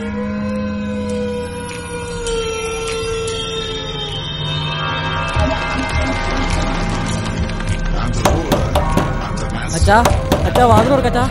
അച്ഛാ അച്ഛാ വാതിൽ കൊടുക്കച്ചാ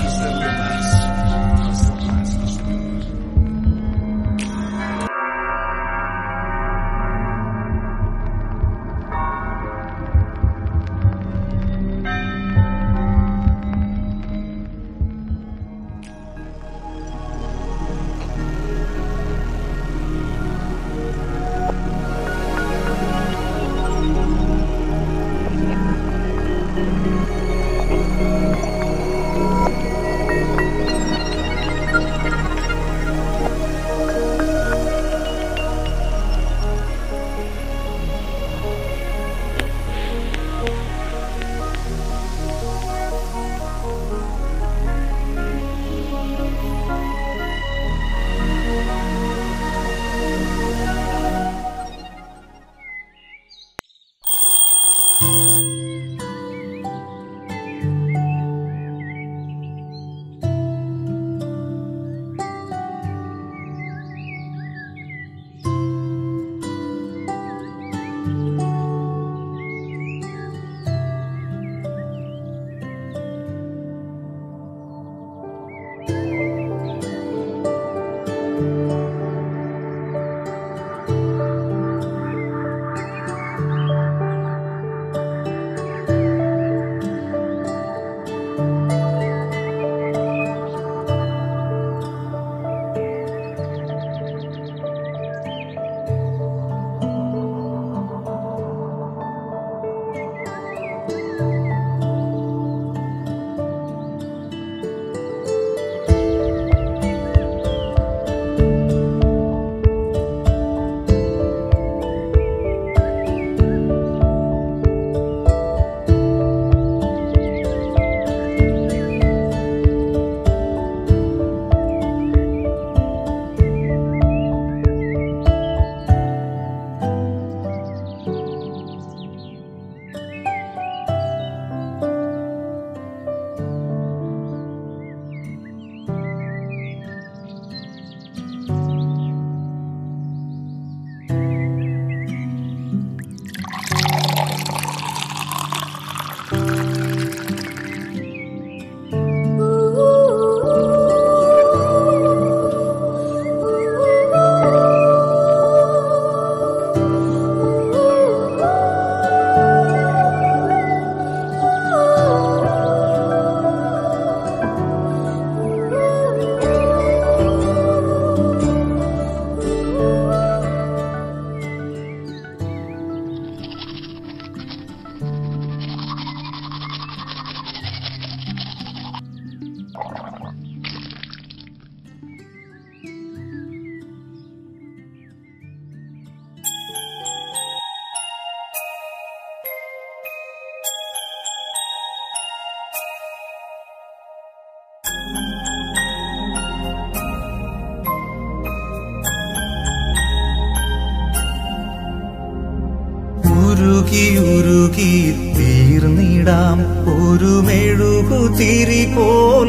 ഉരുകി ഉരുകി തീർന്നിടാം ഒരു മെഴുകുതിരി പോൽ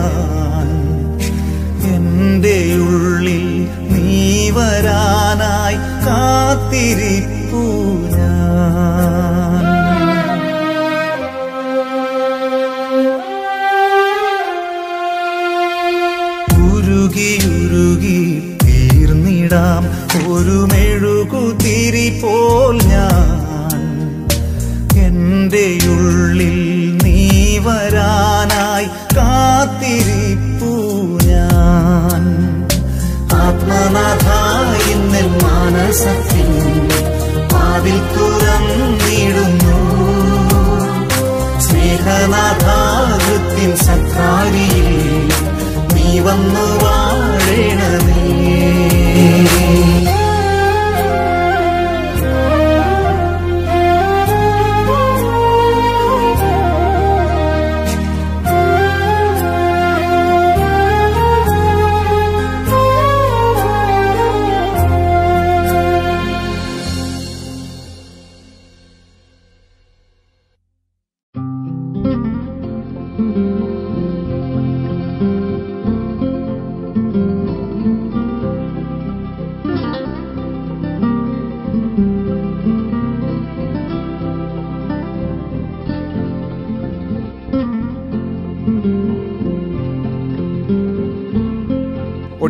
ഞാൻ എന്റെ ഉള്ളിൽ നീ വരാനായി കാത്തിരിപ്പു ഞാൻ ഉരുകി ഉരുകി തീർന്നിടാം ഒരു മെഴുകുതിരി പോൽ ഞാൻ എന്റെ ഉള്ളിൽ നീ വരാനായി കാത്തിരിപ്പു ഞാൻ ആത്മനാഥായി നിൻ മാനസത്തിൽ വാതിൽ തുറന്നിടുന്നു സ്നേഹനാഥാകൃത്തിൻ സക്കാരിയിൽ നീ വന്നു വാഴണമേ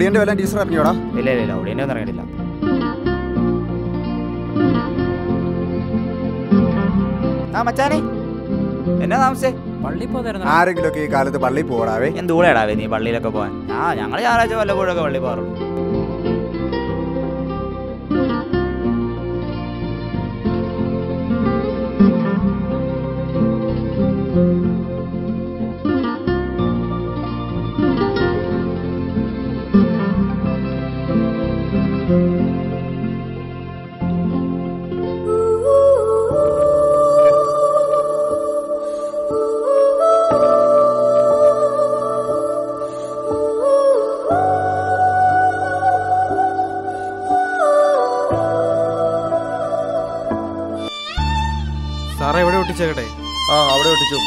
ഒടിയന്റെ വല്ല ടീച്ചർ അറിഞ്ഞോടാ ഇല്ല ഇല്ല ഇല്ല ഒടിയൻ്റെ ഒന്നും ഇറങ്ങിയിട്ടില്ല ആ മച്ചാനെ എന്നാ താമസേ പള്ളി പോതായിരുന്നു ആരെങ്കിലും ഒക്കെ ഈ കാലത്ത് പള്ളിയിൽ പോടാവേ ഞാൻ ദൂരെടാവേ നീ പള്ളിയിലൊക്കെ പോകാൻ ആ ഞങ്ങൾ ഞായറാഴ്ച വല്ലപ്പോഴൊക്കെ പള്ളി പോകാറുള്ളൂ സാറേ എവിടെ ഒട്ടിച്ചേക്കട്ടെ ആ അവിടെ ഒട്ടിച്ചു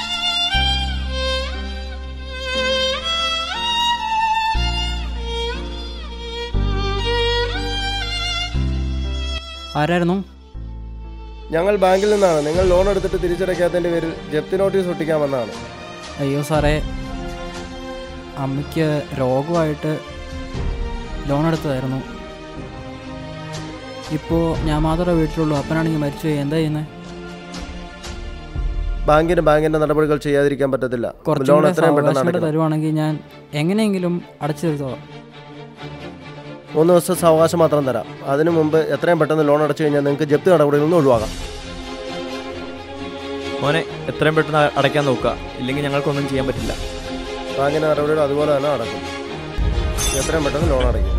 ആരായിരുന്നു ഞങ്ങൾ ബാങ്കിൽ നിന്നാണ് നിങ്ങൾ ലോൺ എടുത്തിട്ട് തിരിച്ചടയ്ക്കാത്തതിന്റെ പേരിൽ ജപ്തി നോട്ടീസ് ഒട്ടിക്കാൻ വന്നതാണ് അയ്യോ സാറേ അമ്മയ്ക്ക് രോഗമായിട്ട് ലോൺ എടുത്തതായിരുന്നു ഇപ്പോൾ ഞാൻ മാത്രമേ വീട്ടിലുള്ളൂ അപ്പനാണെങ്കിൽ മരിച്ചുപോയി എന്താ ചെയ്യുന്നത് ബാങ്കിന് ബാങ്കിന്റെ നടപടികൾ ചെയ്യാതിരിക്കാൻ പറ്റത്തില്ല കുറച്ചും ലോൺ കൂടെ എത്രയും പെട്ടെന്ന് സാവകാശം കൂടെ അടയ്ക്കണം തരുവാണെങ്കിൽ ഞാൻ എങ്ങനെയെങ്കിലും അടച്ചു തീർത്തോളാം മൂന്ന് ദിവസം സാവകാശം മാത്രം തരാം അതിനു മുമ്പ് എത്രയും പെട്ടെന്ന് ലോൺ അടച്ചു കഴിഞ്ഞാൽ നിങ്ങൾക്ക് ജപ്തി നടപടികളിൽ നിന്ന് ഒഴിവാക്കാം മോനെ എത്രയും പെട്ടെന്ന് അടയ്ക്കാൻ നോക്കുക ഇല്ലെങ്കിൽ ഞങ്ങൾക്കൊന്നും ചെയ്യാൻ പറ്റില്ല ബാങ്കിന്റെ നടപടികൾ അതുപോലെ തന്നെ നടക്കും എത്രയും പെട്ടെന്ന് ലോൺ അടയ്ക്കും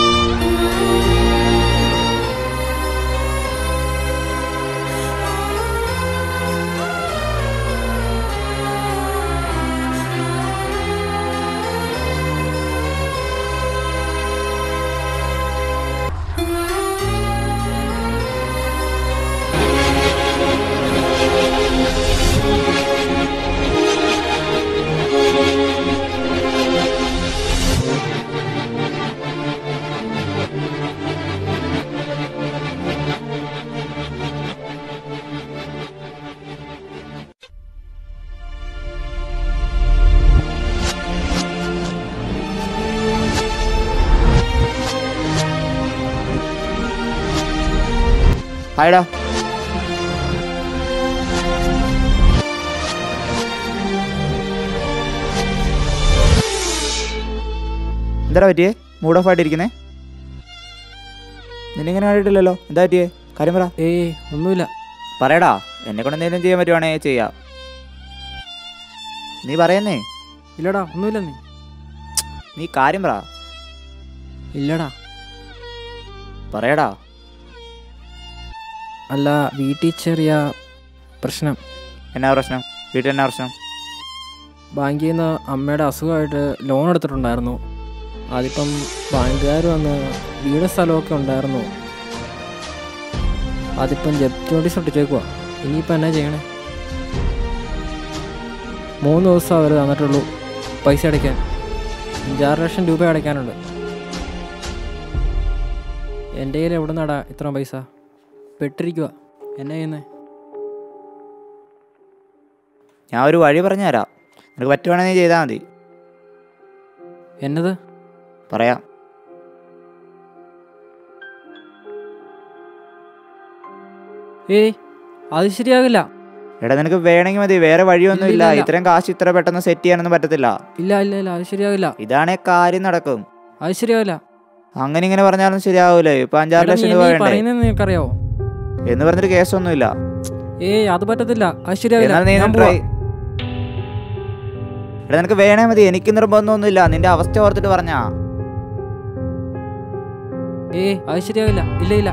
ഹായടാ എന്താ പറ്റിയേ മൂഡ് ഓഫ് ആയിട്ടിരിക്കുന്നേ നിന്നിങ്ങനെ ആയിട്ടില്ലല്ലോ എന്താ പറ്റിയേ കാര്യം പറ ഏയ് ഒന്നുമില്ല പറയടാ എന്നെ കൊണ്ട് എന്തെങ്കിലും ചെയ്യാൻ പറ്റുവാണേ ചെയ്യാം നീ പറയുന്നേ ഇല്ലടാ ഒന്നുമില്ല നീ നീ കാര്യം പറ ഇല്ലടാ പറയടാ അല്ല വീട്ടിൽ ചെറിയ പ്രശ്നം എന്നാ പ്രശ്നം വീട്ടിൽ എന്നാ പ്രശ്നം ബാങ്കിൽ നിന്ന് അമ്മയുടെ അസുഖമായിട്ട് ലോൺ എടുത്തിട്ടുണ്ടായിരുന്നു അതിപ്പം ബാങ്കുകാർ വന്ന് വീട് സ്ഥലമൊക്കെ ഉണ്ടായിരുന്നു അതിപ്പം ജപ്തി നോട്ടീസ് ഒട്ടിച്ചേക്കുക ഇനിയിപ്പോൾ എന്നാ ചെയ്യണേ മൂന്ന് ദിവസം അവർ തന്നിട്ടുള്ളൂ പൈസ അടയ്ക്കാൻ അഞ്ചാറ് ലക്ഷം രൂപ അടയ്ക്കാനുണ്ട് എൻ്റെ കയ്യിൽ എവിടെ നിന്നാടാ ഇത്രയും പൈസ പെട്ടിരിക്കുക എന്നാ ചെയ്യുന്നേ ഞാൻ ഒരു വഴി പറഞ്ഞു തരാം നിനക്ക് പറ്റുവാണെങ്കിൽ നീ ചെയ്താൽ മതി എന്നത് പറയാം ഏയ് അത് ശരിയാകില്ല എടാ നിനക്ക് വേണമെങ്കിൽ മതി വേറെ വഴിയൊന്നും ഇല്ല, ഇല്ല ഇല്ല. ഇത്രയും കാശ് ഇത്ര പെട്ടെന്ന് സെറ്റ് ചെയ്യാനൊന്നും പറ്റത്തില്ല ഇല്ല ഇല്ല ഇല്ല അത് ശരിയാകില്ല ഇതാണേ കാര്യം നടക്കും അത് ശരിയാവില്ല അങ്ങനെ ഇങ്ങനെ പറഞ്ഞാലും ശരിയാവൂലേ ഇപ്പൊ അഞ്ചാറ് എടാ, ലക്ഷം നീ രൂപ നീ വേണ്ടേ പറയുന്നത് നിനക്കറിയാവോ എന്ന് പറഞ്ഞിട്ട് കേസൊന്നുമില്ല ഏയ് അത് പറ്റത്തില്ല അത് ശരിയാവില്ല എന്നാൽ നീ ഞാൻ ട്രൈ പോവാ. എടാ നിനക്ക് വേണേ മതി എനിക്ക് നിർബന്ധമൊന്നുമില്ല നിന്റെ അവസ്ഥ ഓർത്തിട്ട് പറഞ്ഞാ ഏയ് അത് ശരിയാവില്ല ഇല്ല ഇല്ല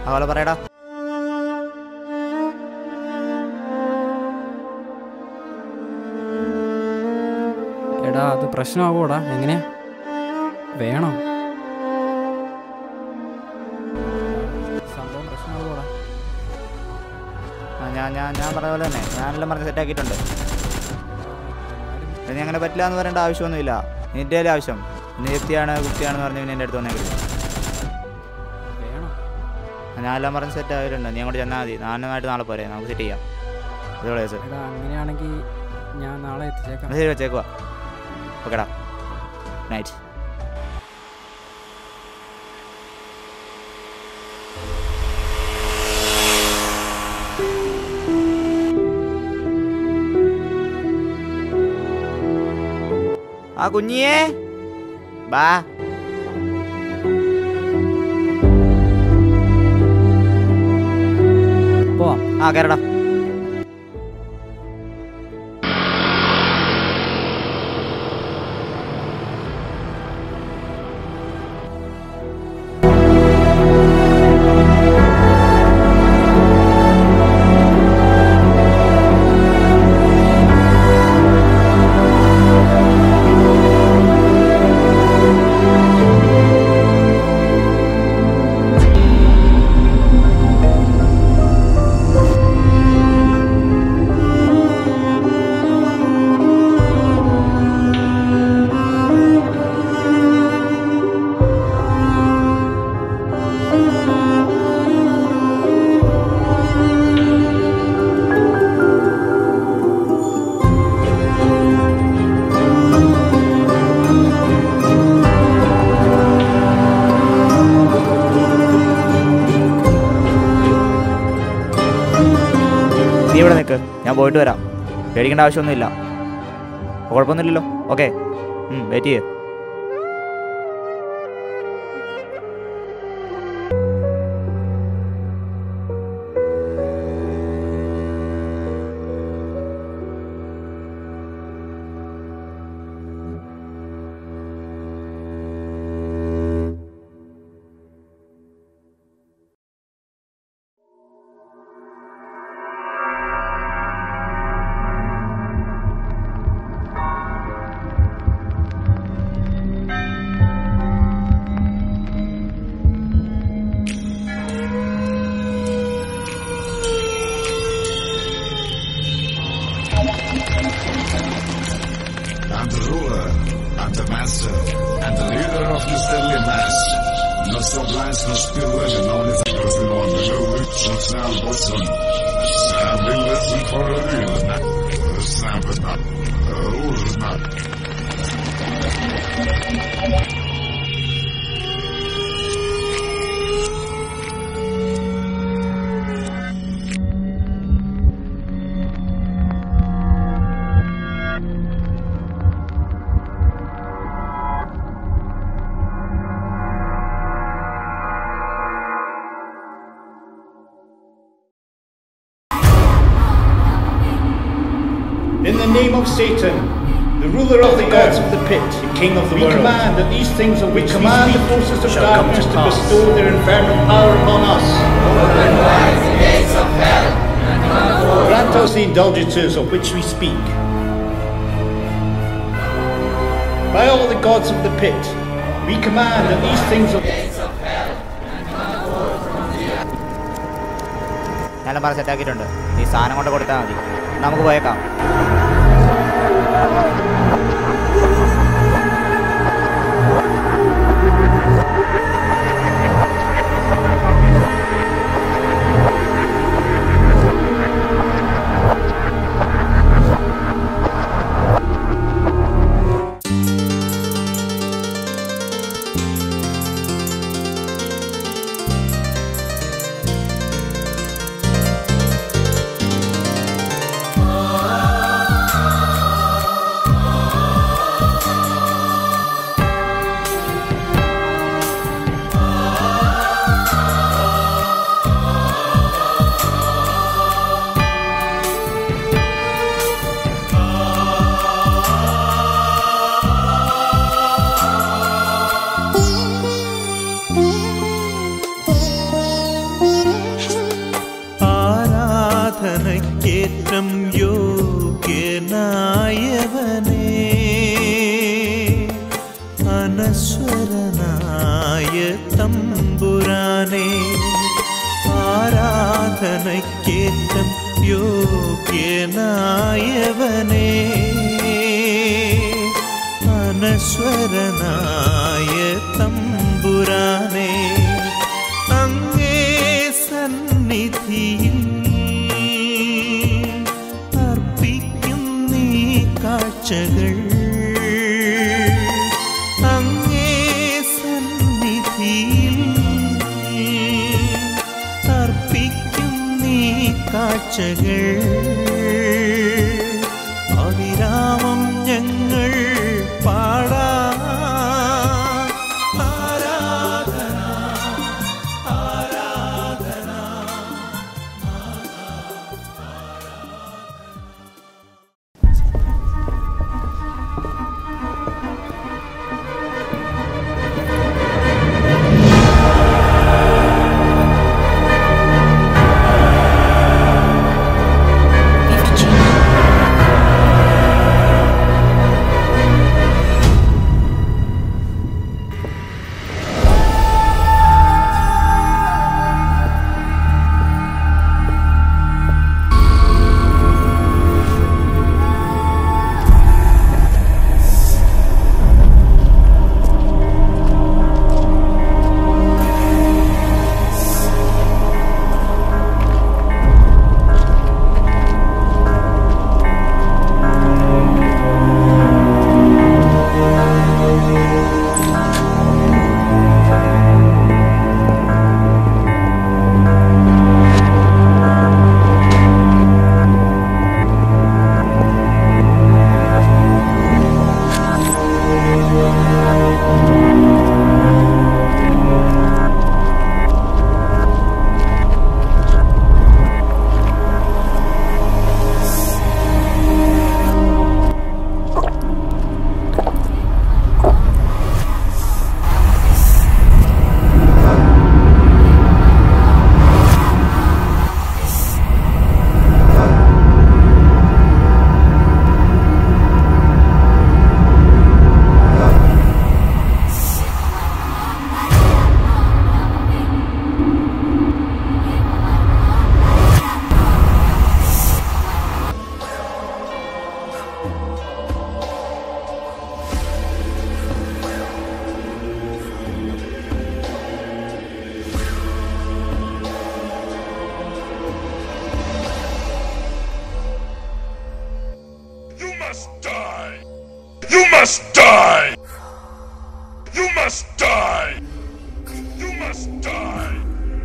അതുപോലെ പറയടാ എടാ അത് പ്രശ്നമാകൂടാ എങ്ങനെയാ വേണോ സംഭവം പ്രശ്നമാകൂടാ ആ, ഞാൻ ഞാൻ ഞാൻ പറഞ്ഞ പോലെ തന്നെ ഞാനെല്ലാം പറഞ്ഞ് സെറ്റാക്കിയിട്ടുണ്ട് ഇനി അങ്ങനെ പറ്റില്ല എന്ന് പറയേണ്ട ആവശ്യമൊന്നുമില്ല നിന്റെ കയ്യിലെ ആവശ്യം നീ വ്യക്തിയാണ് കുട്ടിയാണെന്ന് പറഞ്ഞ് പിന്നെ എൻ്റെ അടുത്ത് വന്നേക്കില്ല വേണോ ഞാൻ എല്ലാം പറഞ്ഞ് സെറ്റ് ആയിട്ടുണ്ട് നീ അങ്ങോട്ട് ചെന്നാൽ മതി നാനുമായിട്ട് നാളെ പോരെ നമുക്ക് സെറ്റ് ചെയ്യാം ഇതോടെ കേസ് എടാ അങ്ങനെയാണെങ്കിൽ ഞാൻ നാളെ എത്തിച്ചേക്കാം എന്നാ ശരി വെച്ചേക്കുവാ ഓക്കെടാ നൈറ്റ് ആ കുഞ്ഞിയേ ബാ പോവാം ആ കയറടാ നീ ഇവിടെ നിൽക്ക് ഞാൻ പോയിട്ട് വരാം പേടിക്കേണ്ട ആവശ്യമൊന്നുമില്ല കുഴപ്പമൊന്നുമില്ലല്ലോ ഓക്കെ വെയിറ്റ് ചെയ്യ് I'm the ruler, I'm the master, and the leader of this deadly mass. No sublines, no spill legend, only the person on the low rich and sound bosom. Sam will listen for a real Sam but not, uh, not. In the name of Satan, the ruler of the gods of the pit, the king of the we world, command that these things of which we command the forces of darkness to, bestow their infernal power upon us. Grant us the indulgences of which we speak. By all the gods of the pit, we command that these things of ഞാനെല്ലാം പറഞ്ഞ് സെറ്റാക്കിയിട്ടുണ്ട് ഈ സാധനം കൊണ്ട് കൊടുത്താൽ മതി നമുക്ക് പോയേക്കാം തമ്പുരാനെ അങ്ങേ സന്നിധിയിൽ അർപ്പിക്കും നീ കാഴ്ചകൾ അങ്ങേ സന്നിധിയിൽ അർപ്പിക്കും നീ കാഴ്ചകൾ അവിരാമം ഞങ്ങൾ പാടാ ആരാധന ആരാധന You must die! You must die! You must die! You must die!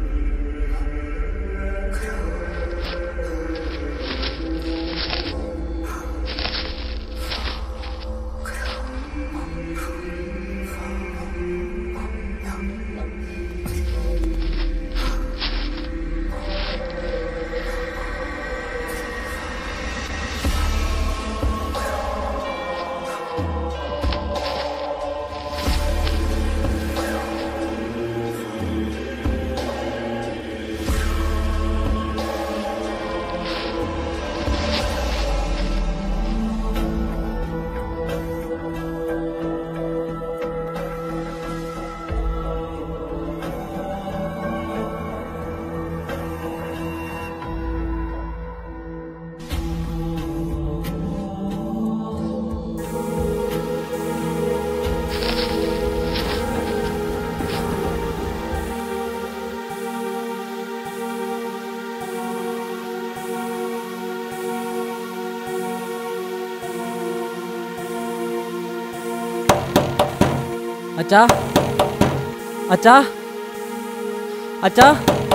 അച്ഛാ അച്ഛാ അച്ഛാ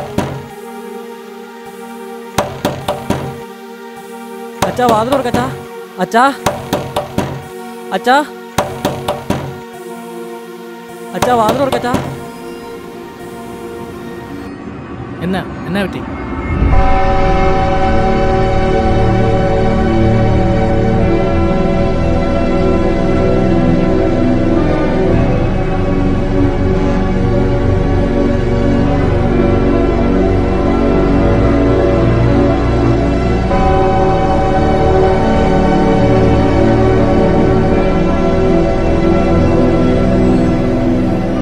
അച്ഛാ വാതിൽ തുറക്കച്ചാ അച്ഛാ അച്ഛാ അച്ഛാ വാതിൽ തുറക്കച്ചാ എന്നാ എന്നാ പറ്റി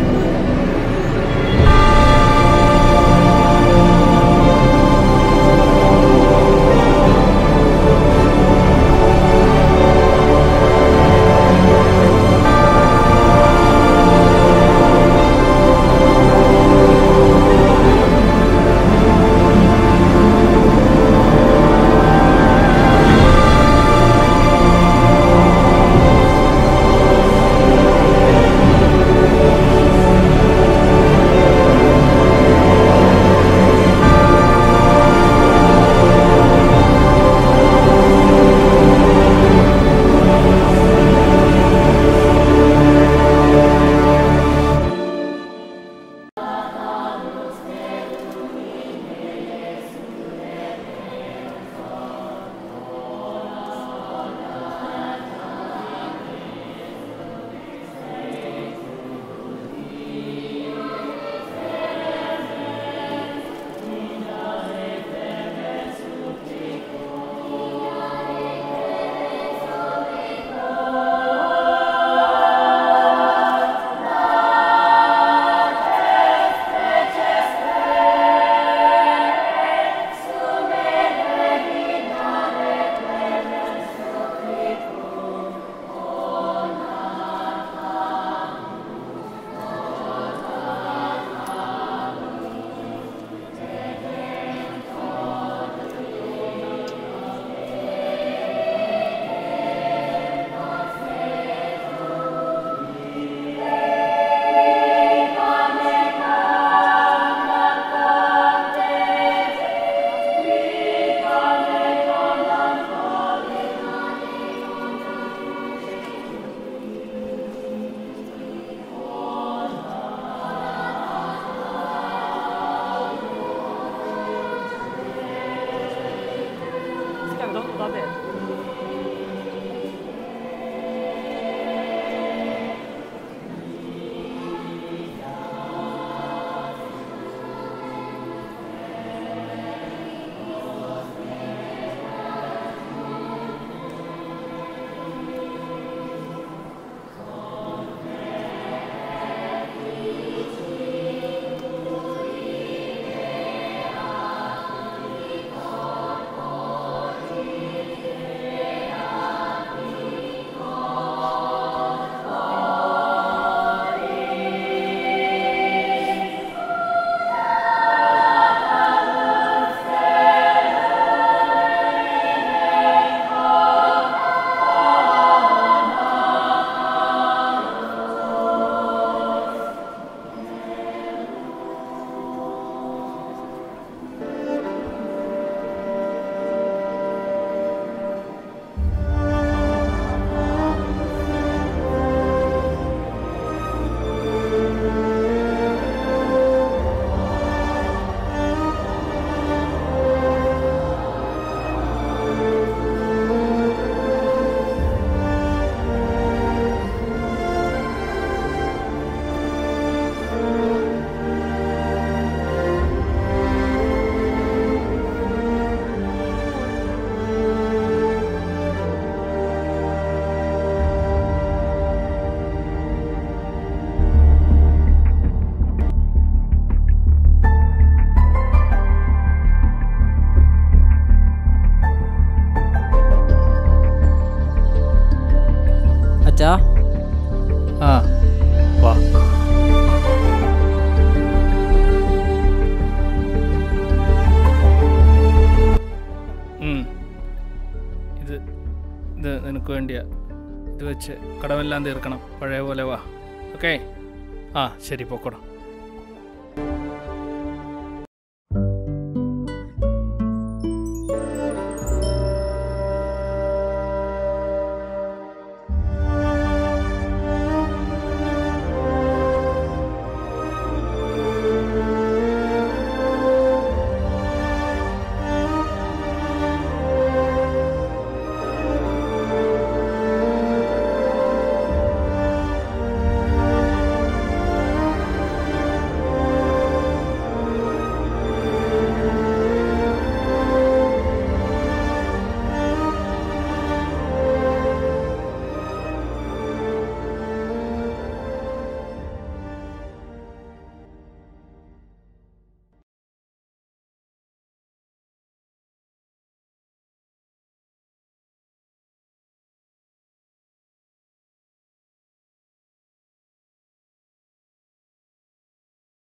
You വേണ്ടിയാ ഇത് വെച്ച് കടമെല്ലാം തീർക്കണം പഴയ പോലെ വാ ഓക്കെ ആ ശരി പൊക്കോടാം